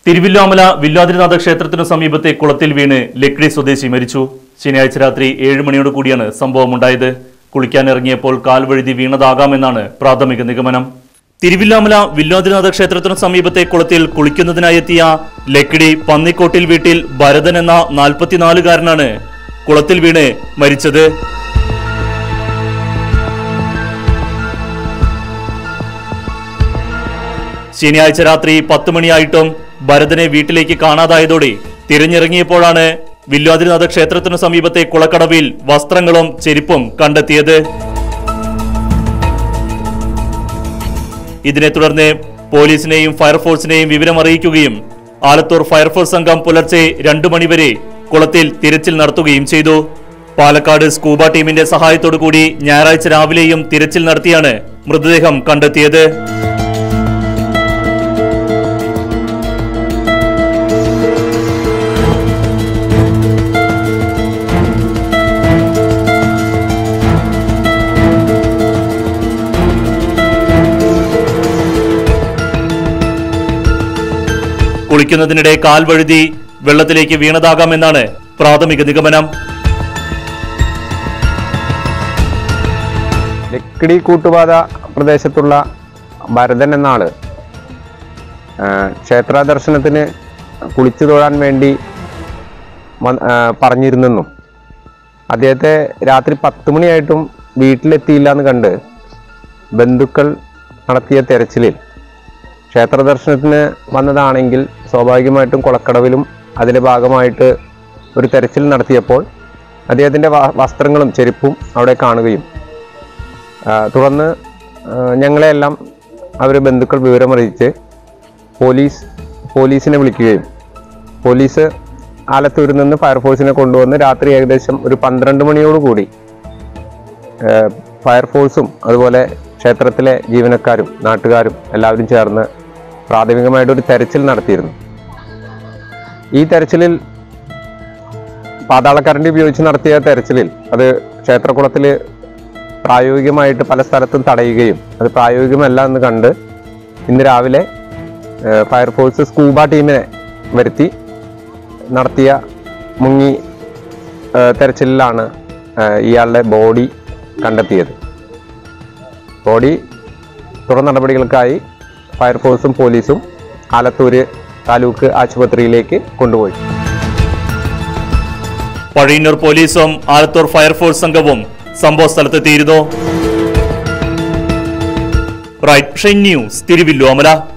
തിരുവില്ലാമല വില്ലാതിരിനാഥ ക്ഷേത്രത്തിനു സമീപത്തെ കുളത്തിൽ വീണ് ലക്കിടി സ്വദേശി മരിച്ചു ശനിയാഴ്ച രാത്രി ഏഴ് മണിയോട് കൂടിയാണ് സംഭവമുണ്ടായത് കുളിക്കാനിറങ്ങിയപ്പോൾ കാൽ വഴുതി വീണതാകാമെന്നാണ് പ്രാഥമിക നിഗമനം തിരുവില്ലാമല വില്ലാതിനാഥ ക്ഷേത്രത്തിനു സമീപത്തെ കുളത്തിൽ കുളിക്കുന്നതിനായി എത്തിയ ലക്കിടി പന്നിക്കോട്ടിൽ വീട്ടിൽ ഭരതൻ എന്ന നാൽപ്പത്തിനാലുകാരനാണ് കുളത്തിൽ വീണ് മരിച്ചത് ശനിയാഴ്ച രാത്രി പത്ത് മണിയായിട്ടും ഭരതനെ വീട്ടിലേക്ക് കാണാതായതോടെ തിരഞ്ഞിറങ്ങിയപ്പോഴാണ് വില്വാതിരിനാഥ ക്ഷേത്രത്തിനു സമീപത്തെ കുളക്കടവിൽ വസ്ത്രങ്ങളും ചെരുപ്പും കണ്ടെത്തിയത് ഇതിനെ തുടർന്ന് പോലീസിനെയും ഫയർഫോഴ്സിനെയും വിവരമറിയിക്കുകയും ആലത്തൂർ ഫയർഫോഴ്സ് സംഘം പുലർച്ചെ രണ്ടു മണിവരെ കുളത്തിൽ തിരച്ചിൽ നടത്തുകയും ചെയ്തു പാലക്കാട് സ്കൂബ ടീമിന്റെ സഹായത്തോടു കൂടി ഞായറാഴ്ച രാവിലെയും തിരച്ചിൽ നടത്തിയാണ് മൃതദേഹം കണ്ടെത്തിയത് കുളിക്കുന്നതിനിടെ കാൽ വഴുതി വെള്ളത്തിലേക്ക് വീണതാകാമെന്നാണ് പ്രാഥമിക നിഗമനം ലക്കിടി കൂട്ടുപാത പ്രദേശത്തുള്ള ഭരതൻ എന്ന ആള് ആ, ക്ഷേത്ര ദർശനത്തിന് കുളിച്ചു തൊഴാൻ വേണ്ടി വന്ന്- ആ, പറഞ്ഞിരുന്നെന്നും അദ്ദേഹത്തെ രാത്രി പത്ത് മണിയായിട്ടും വീട്ടിലെത്തിയില്ല എന്ന് കണ്ട് ബന്ധുക്കൾ നടത്തിയ തെരച്ചിലിൽ ക്ഷേത്ര ദർശനത്തിന് വന്നതാണെങ്കിൽ സ്വാഭാവികമായിട്ടും കുളക്കടവിലും അതിൻ്റെ ഭാഗമായിട്ട് ഒരു തെരച്ചിൽ നടത്തിയപ്പോൾ അദ്ദേഹത്തിൻ്റെ വ- വസ്ത്രങ്ങളും ചെരുപ്പും അവിടെ കാണുകയും ആ, തുടർന്ന് ആ, ഞങ്ങളെയെല്ലാം അവർ ബന്ധുക്കൾ വിവരമറിയിച്ച് പോലീസ് പോലീസിനെ വിളിക്കുകയും പോലീസ് ആലത്തൂരിൽ നിന്ന് ഫയർഫോഴ്സിനെ കൊണ്ടുവന്ന് രാത്രി ഏകദേശം ഒരു പന്ത്രണ്ട് മണിയോടുകൂടി ആ, ഫയർഫോഴ്സും അതുപോലെ ക്ഷേത്രത്തിലെ ജീവനക്കാരും നാട്ടുകാരും എല്ലാവരും ചേർന്ന് പ്രാഥമികമായിട്ട് ഒരു തെരച്ചിൽ നടത്തിയിരുന്നു ഈ തെരച്ചിലിൽ പാതാളക്കരണ്ടി ഉപയോഗിച്ച് നടത്തിയ തെരച്ചിലിൽ അത് ക്ഷേത്രകുളത്തിൽ പ്രായോഗികമായിട്ട് പല സ്ഥലത്തും തടയുകയും അത് പ്രായോഗികമല്ല എന്ന് കണ്ട് ഇന്ന് രാവിലെ ഏഹ്, ഫയർഫോഴ്സ് സ്കൂബ ടീമിനെ വരുത്തി നടത്തിയ മുങ്ങി ഏഹ്, തെരച്ചിലിലാണ് ഏഹ്, ഇയാളുടെ ബോഡി കണ്ടെത്തിയത് ബോഡി തുടർ നടപടികൾക്കായി ഫയർഫോഴ്സും പോലീസും ആലത്തൂര് താലൂക്ക് ആശുപത്രിയിലേക്ക് കൊണ്ടുപോയി പഴയന്നൂർ പോലീസും ആലത്തൂർ ഫയർഫോഴ്സ് സംഘവും സംഭവ സ്ഥലത്തെത്തിയിരുന്നു റൈറ്റ് ന്യൂസ് തിരുവില്ലോമല